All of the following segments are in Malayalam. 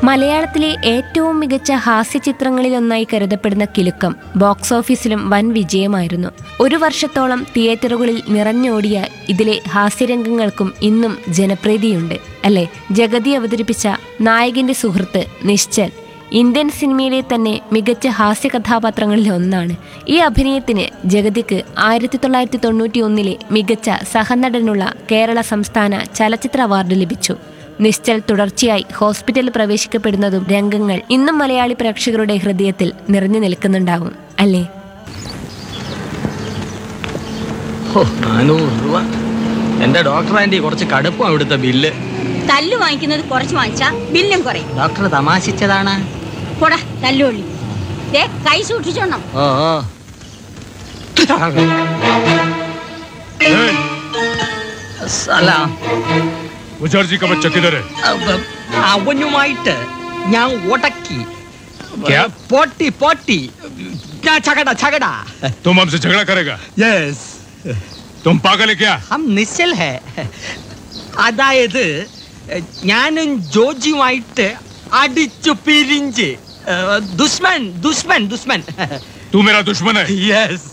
മലയാളത്തിലെ ഏറ്റവും മികച്ച ഹാസ്യചിത്രങ്ങളിലൊന്നായി കരുതപ്പെടുന്ന കിലുക്കം ബോക്സ് ഓഫീസിലും വൻ വിജയമായിരുന്നു ഒരു വർഷത്തോളം തിയേറ്ററുകളിൽ നിറഞ്ഞോടിയ ഇതിലെ ഹാസ്യരംഗങ്ങൾക്കും ഇന്നും ജനപ്രീതിയുണ്ട് അല്ലേ ജഗതി അവതരിപ്പിച്ച നായകന്റെ സുഹൃത്ത് നിശ്ചൽ ഇന്ത്യൻ സിനിമയിലെ തന്നെ മികച്ച ഹാസ്യ കഥാപാത്രങ്ങളിൽ ഒന്നാണ് ഈ അഭിനയത്തിന് ജഗതിക്ക് ആയിരത്തി തൊള്ളായിരത്തി തൊണ്ണൂറ്റി ഒന്നിലെ മികച്ച സഹനടനുള്ള കേരള സംസ്ഥാന ചലച്ചിത്ര അവാർഡ് ലഭിച്ചു നിശ്ചൽ തുടർച്ചയായി ഹോസ്പിറ്റലിൽ പ്രവേശിക്കപ്പെടുന്നതും രംഗങ്ങൾ ഇന്നും മലയാളി പ്രേക്ഷകരുടെ ഹൃദയത്തിൽ നിറഞ്ഞു നിൽക്കുന്നുണ്ടാവും അല്ലേ ഓ നാനൂറ് രൂപ എന്റെ ഡോക്ടർ ആന്റി കുറച്ച് കടുപ്പം ഇവിടുത്തെ ബില്ല് തല്ല് വാങ്ങിക്കുന്നത് കുറച്ച് വാങ്ങിച്ചാ ബില്ലും കുറയും ഡോക്ടർ തമാശിച്ചതാണ് പോടാ തല്ലുള്ളി ദേ കൈ സൂക്ഷിച്ചോണം ഓ ഓ സലാം मुझर्जी का बच्चा किधर है അവ- അവനുമായിട്ട് ഞാൻ ഉടക്കി ക്യാ? പൊട്ടി പൊട്ടി ഞാൻ ചകട ചകട तुम हमसे झगड़ा करेगा യെസ് तुम पागल है क्या ഹം നിശ്ചൽ ഹേ അതായത് ഞാനും ജോജിയുമായിട്ട് അടിച്ചു പിരിഞ്ച് ഏഹ്, ദുഷ്മൻ ദുഷ്മൻ ദുഷ്മൻ तू मेरा दुश्मन है യെസ്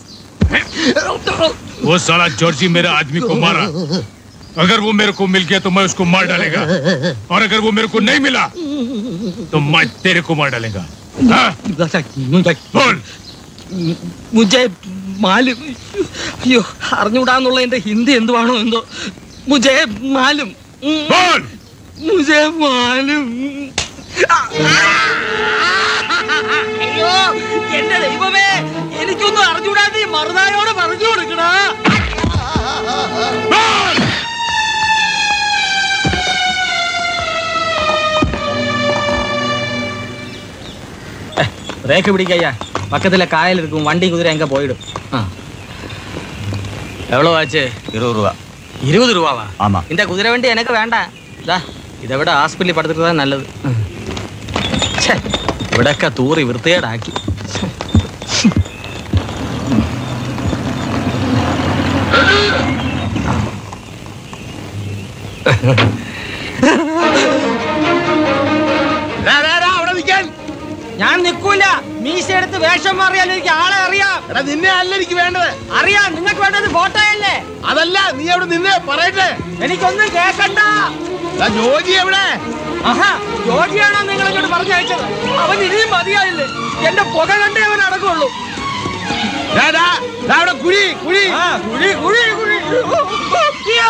वो साला जॉर्जी मेरा आदमी को मारा अगर वो मेरे को मिल गया तो मैं उसको मार डालेगा और अगर वो मेरे को नहीं मिला तो मैं तेरे को मार डालेगा हाँ? बोल മുജെ മാലും അയ്യോ അറിഞ്ഞൂടാന്നുള്ളതിന്റെ ഹിന്ദി എന്തുവാണോ എന്തോ മുജെ മാലും ഉം. बोल മുജെ മാലും അയ്യോ എന്റെ ദൈവമേ എനിക്കൊന്നും അറിഞ്ഞൂടാ നീ മറുനായോട് പറഞ്ഞു കൊടുക്കണ बोल பிரேக் பிடிக்கையா பக்கத்துல காயல் இருக்கும் வண்டி குதிரை எங்க போயிடும் எவ்வளோ ஆச்சு இருபது ரூபா இருபது ரூபாவா ஆமா இந்த குதிரை வண்டி எனக்கு வேண்டாம் ദാ ഇதை വിட ഹോസ്പിറ്റലിൽ പടുത്തിട്ടതാ നല്ലത് ഛെ, ഇവിടൊക്കെ തൂറി വൃത്തികേടാക്കി ഞാൻ നിൽക്കൂല മീശ എടുത്ത് വേഷം മാറിയാൽ എനിക്ക് ആളെ അറിയാം എടാ നിന്നെ അല്ല എനിക്ക് വേണ്ടത് അറിയാം നിങ്ങൾക്ക് വേണ്ടത് ഫോട്ടോയല്ലേ അതല്ല നീ അവിടെ നിന്നെ പറയട്ടെ എനിക്കൊന്നും കേക്കണ്ട എടാ ജോജി എവിടെ ആഹാ ജോജിയാണോ നിങ്ങൾ ഇങ്ങോട്ട് പറഞ്ഞയച്ചത് അവൻ ഇനിയും മതിയായില്ലേ എന്റെ പുക കണ്ടേ അവൻ അടങ്ങുള്ളൂ ദാ, ദാ, ദാ അവിടെ കുഴി കുഴി ആ, കുഴി കുഴി കുഴി അയ്യോ!